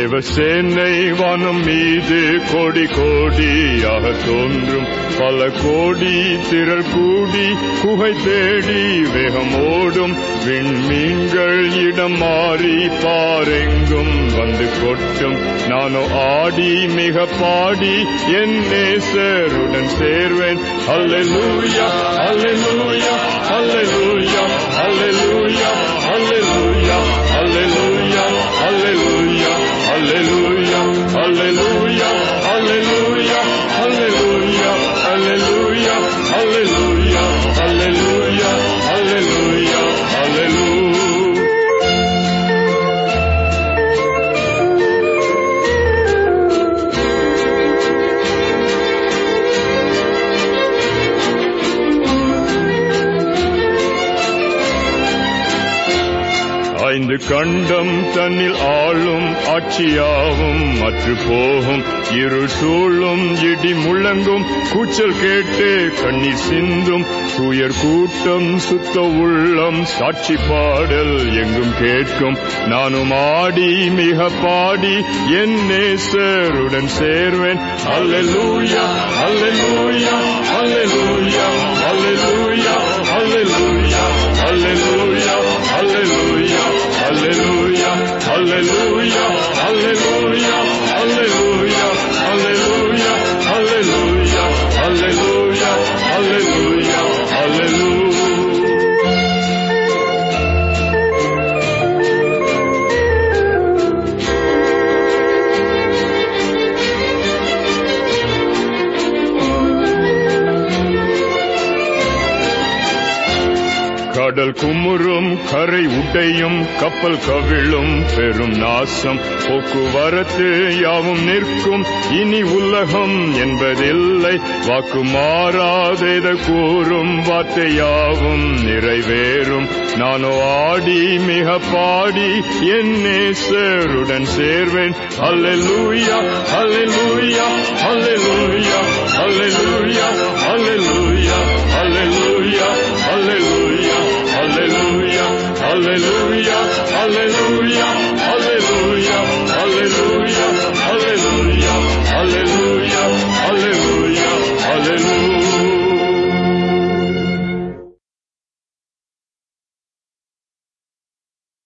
தேவ சேனை வானம் மீது கோடி கோடியாக தோன்றும் பல கோடி திரள் கூடி குகை தேடி வேகம் ஓடும் விண்மீன்கள் இடம் மாறி பாரெங்கும் வந்து கொட்டும் நானோ ஆடி மிக பாடி என் நேசருடன் சேர்வேன் அல்லேலூயா அல்லேலூயா அல்லேலூயா அல்லேலூயா அல்லேலூயா அல்லேலூயா அல்லேலூயா அல்லேலூயா அல்லேலூயா அல்லேலூயா அல்லேலூயா அல்லேலூயா அல்லேலூயா அல்லேலூயா அல்லேலூயா அல்லேலூயா ஐந்து கண்டம் தன்னில் ஆளும் ஆட்சியாவும் மற்று போகும் இருள் சூழும் இடி முழங்கும் கூச்சல் கேட்டு கண்ணீர் சிந்தும் துயர் கூட்டம் சுத்த உள்ளம் சாட்சி பாடல் எங்கும் கேட்கும் நானும் ஆடி மிக பாடி என் நேசருடன் சேர்வேன் அல்லேலூயா அல்லேலூயா அல்லேலூயா அல்லேலூயா அல்லேலூயா அல்லேலூயா அல்லேலூயா அல்லேலூயா அல்லேலூயா அல்லேலூயா அல்லேலூயா அல்லேலூயா அல்லேலூயா அல்லேலூயா அல்லேலூயா அல்லேலூயா கடல் குமுறும் கரை உடையும் கப்பல் கவிழும் பெரும் நாசம் போக்குவரத்து யாவும் நிற்கும் இனி உலகம் என்பதில்லை வாக்கு மாறாதேத கூறும் வார்த்தையாவும் நிறைவேறும் நானோ ஆடி மிக பாடி என் நேசருடன் சேர்வேன் அல்லேலூயா அல்லேலூயா அல்லேலூயா அல்லேலூயா அல்லேலூயா அல்லேலூயா அல்லேலூயா அல்லேலூயா அல்லேலூயா